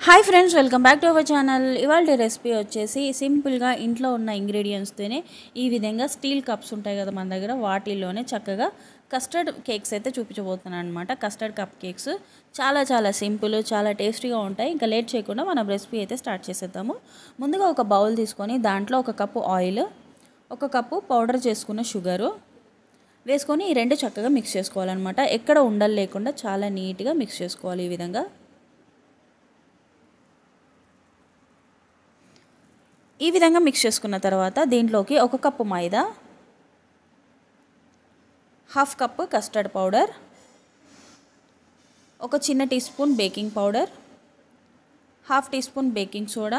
Hi friends welcome back to our channel ఇవాళ recipe వచ్చేసి సింపుల్గా ఇంట్లో ఉన్న ఇంగ్రీడియంట్స్తోనే ఈ విధంగా స్టీల్ కప్స్ ఉంటాయి కదా మన దగ్గర వాటిల్లోనే చక్కగా కస్టర్డ్ కేక్స్ అయితే చూపించబోతున్నాను అనమాట కస్టర్డ్ కప్ కేక్స్ చాలా చాలా సింపుల్ చాలా టేస్టీగా ఉంటాయి ఇంకా లేట్ చేయకుండా మనం రెసిపీ అయితే స్టార్ట్ చేసేద్దాము ముందుగా ఒక బౌల్ తీసుకొని దాంట్లో ఒక కప్పు ఆయిల్ ఒక కప్పు పౌడర్ చేసుకున్న షుగరు వేసుకొని ఈ రెండు చక్కగా మిక్స్ చేసుకోవాలన్నమాట ఎక్కడ ఉండలు లేకుండా చాలా నీట్గా మిక్స్ చేసుకోవాలి ఈ విధంగా ఈ విధంగా మిక్స్ చేసుకున్న తర్వాత దీంట్లోకి ఒక cup maida half cup custard powder ఒక చిన్న teaspoon baking powder half teaspoon baking soda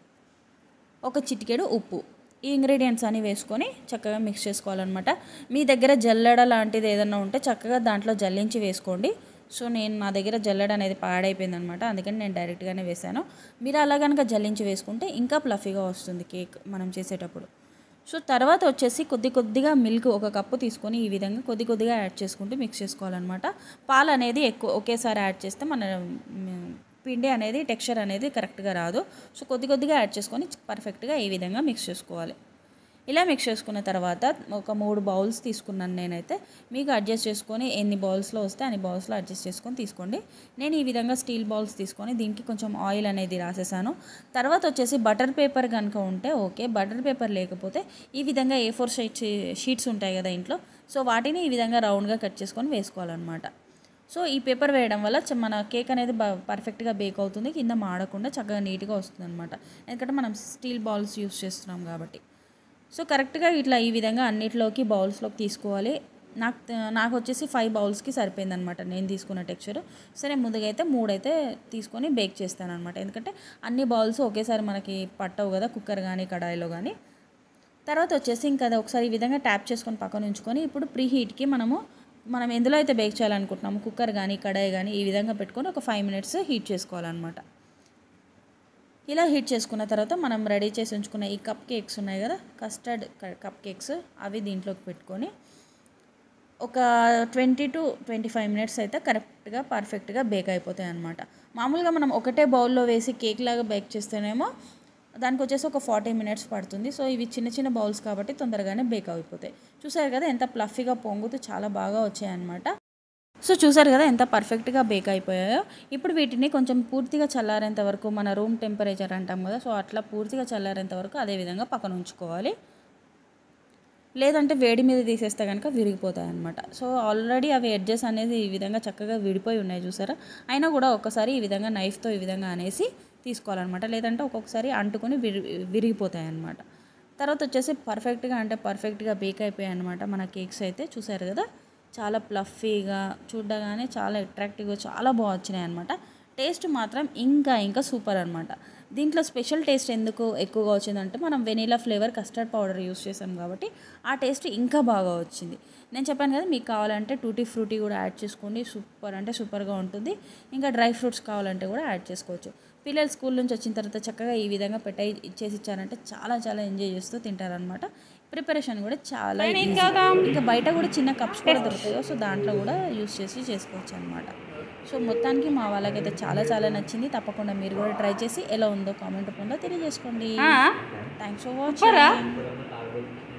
ఒక చిటికెడు ఉప్పు ఈ ఇంగ్రీడియంట్స్ అన్ని వేసుకొని చక్కగా మిక్స్ చేసుకోవాలన్నమాట మీ దగ్గర జల్లెడ లాంటిది ఏదైనా ఉంటే చక్కగా దాంట్లో జల్లించి వేసుకోండి సో నేను నా దగ్గర జల్లెడ అనేది పాడైపోయింది అనమాట అందుకని నేను డైరెక్ట్గానే వేసాను మీరు అలా కనుక జల్లించి వేసుకుంటే ఇంకా ప్లఫీగా వస్తుంది కేక్ మనం చేసేటప్పుడు సో తర్వాత వచ్చేసి కొద్ది కొద్దిగా మిల్క్ ఒక కప్పు తీసుకొని ఈ విధంగా కొద్ది కొద్దిగా యాడ్ చేసుకుంటూ మిక్స్ చేసుకోవాలన్నమాట పాలు అనేది ఎక్కువ ఒకేసారి యాడ్ చేస్తే మన మ్, పిండి అనేది టెక్స్చర్ అనేది కరెక్ట్గా రాదు సో కొద్ది కొద్దిగా యాడ్ చేసుకొని పర్ఫెక్ట్గా ఈ విధంగా మిక్స్ చేసుకోవాలి ఇలా మిక్స్ చేసుకున్న తర్వాత ఒక మూడు బౌల్స్ తీసుకున్నాను నేనైతే మీకు అడ్జస్ట్ చేసుకొని ఎన్ని బౌల్స్లో వస్తే అన్ని బౌల్స్లో అడ్జస్ట్ చేసుకొని తీసుకోండి నేను ఈ విధంగా స్టీల్ బౌల్స్ తీసుకొని దీనికి కొంచెం ఆయిల్ అనేది రాసేసాను తర్వాత వచ్చేసి బటర్ పేపర్ కనుక ఉంటే ఓకే బటర్ పేపర్ లేకపోతే ఈ విధంగా ఏ ఫోర్ షీట్స్ షీట్స్ ఉంటాయి కదా ఇంట్లో సో వాటిని ఈ విధంగా రౌండ్గా కట్ చేసుకొని వేసుకోవాలన్నమాట సో ఈ పేపర్ వేయడం వల్ల చ- మన కేక్ అనేది బా పర్ఫెక్ట్గా బేక్ అవుతుంది కింద మాడకుండా చక్కగా నీట్గా వస్తుంది అనమాట ఎందుకంటే మనం స్టీల్ బాల్స్ యూస్ చేస్తున్నాం కాబట్టి సో కరెక్ట్గా ఇట్లా ఈ విధంగా అన్నిటిలోకి బౌల్స్లోకి తీసుకోవాలి నాకు నాకు వచ్చేసి ఫైవ్ బౌల్స్కి సరిపోయిందనమాట నేను తీసుకున్న టెక్స్చర్ సరే ముందుగా అయితే మూడైతే తీసుకొని బేక్ చేస్తాను అనమాట ఎందుకంటే అన్ని బౌల్స్ ఒకేసారి మనకి పట్టవు కదా కుక్కర్ కానీ కడాయిలో కానీ తర్వాత వచ్చేసి ఇంకా అది ఒకసారి ఈ విధంగా ట్యాప్ చేసుకొని పక్కన ఉంచుకొని ఇప్పుడు ప్రీ హీట్కి మనము మనం ఎందులో అయితే బేక్ చేయాలనుకుంటున్నాము కుక్కర్ కానీ కడాయి కానీ ఈ విధంగా పెట్టుకొని ఒక ఫైవ్ మినిట్స్ హీట్ చేసుకోవాలన్నమాట ఇలా హీట్ చేసుకున్న తర్వాత మనం రెడీ చేసి ఉంచుకున్న ఈ కప్ కేక్స్ ఉన్నాయి కదా కస్టర్డ్ కప్ కేక్స్ అవి దీంట్లోకి పెట్టుకొని ఒక twenty to twenty five minutes అయితే కరెక్ట్గా పర్ఫెక్ట్గా బేక్ అయిపోతాయి అనమాట మామూలుగా మనం ఒకటే బౌల్లో వేసి కేక్ లాగా బేక్ చేస్తేనేమో దానికి వచ్చేసి ఒక ఫార్టీ మినిట్స్ పడుతుంది సో ఇవి చిన్న చిన్న బౌల్స్ కాబట్టి తొందరగానే బేక్ అయిపోతాయి చూసారు కదా ఎంత ప్లఫీగా పొంగుతూ చాలా బాగా వచ్చాయన్నమాట సో చూసారు కదా ఎంత పర్ఫెక్ట్గా బేక్ అయిపోయాయో ఇప్పుడు వీటిని కొంచెం పూర్తిగా చల్లారేంత వరకు మన రూమ్ టెంపరేచర్ అంటాం కదా సో అట్లా పూర్తిగా చల్లారేంత వరకు అదే విధంగా పక్కన ఉంచుకోవాలి లేదంటే వేడి మీద తీసేస్తే కనుక విరిగిపోతాయి అనమాట సో ఆల్రెడీ అవి ఎడ్జెస్ అనేది ఈ విధంగా చక్కగా విడిపోయి ఉన్నాయి చూసారా అయినా కూడా ఒక్కసారి ఈ విధంగా నైఫ్తో ఈ విధంగా అనేసి తీసుకోవాలన్నమాట లేదంటే ఒక్కొక్కసారి అంటుకొని విరి విరిగిపోతాయి అనమాట తర్వాత వచ్చేసి పర్ఫెక్ట్గా అంటే పర్ఫెక్ట్గా బేక్ అయిపోయాయి అనమాట మన కేక్స్ అయితే చూసారు కదా చాలా ప్లఫీగా చూడగానే చాలా అట్రాక్టివ్గా చాలా బాగా వచ్చినాయి అనమాట టేస్ట్ మాత్రం ఇంకా ఇంకా సూపర్ అనమాట దీంట్లో స్పెషల్ టేస్ట్ ఎందుకు ఎక్కువగా వచ్చిందంటే మనం vanilla flavour custard powder use చేసాం కాబట్టి ఆ టేస్ట్ ఇంకా బాగా వచ్చింది నేను చెప్పాను కదా మీకు కావాలంటే టూటీ ఫ్రూటీ కూడా యాడ్ చేసుకోండి సూపర్ అంటే సూపర్గా ఉంటుంది ఇంకా డ్రై ఫ్రూట్స్ కావాలంటే కూడా యాడ్ చేసుకోవచ్చు పిల్లలు స్కూల్ నుంచి వచ్చిన తర్వాత చక్కగా ఈ విధంగా పెట్టే ఇచ్చేసి ఇచ్చారంటే చాలా చాలా ఎంజాయ్ చేస్తూ తింటారనమాట ప్రిపరేషన్ కూడా చాలా easy. ఇంకా బయట కూడా చిన్న కప్స్ కూడా దొరుకుతాయి సో దాంట్లో కూడా యూస్ చేసి చేసుకోవచ్చు అనమాట సో మొత్తానికి మా వాళ్ళకైతే చాలా చాలా నచ్చింది తప్పకుండా మీరు కూడా ట్రై చేసి ఎలా ఉందో కామెంట్ రూపంలో తెలియజేసుకోండి థ్యాంక్స్ ఫర్ వాచింగ్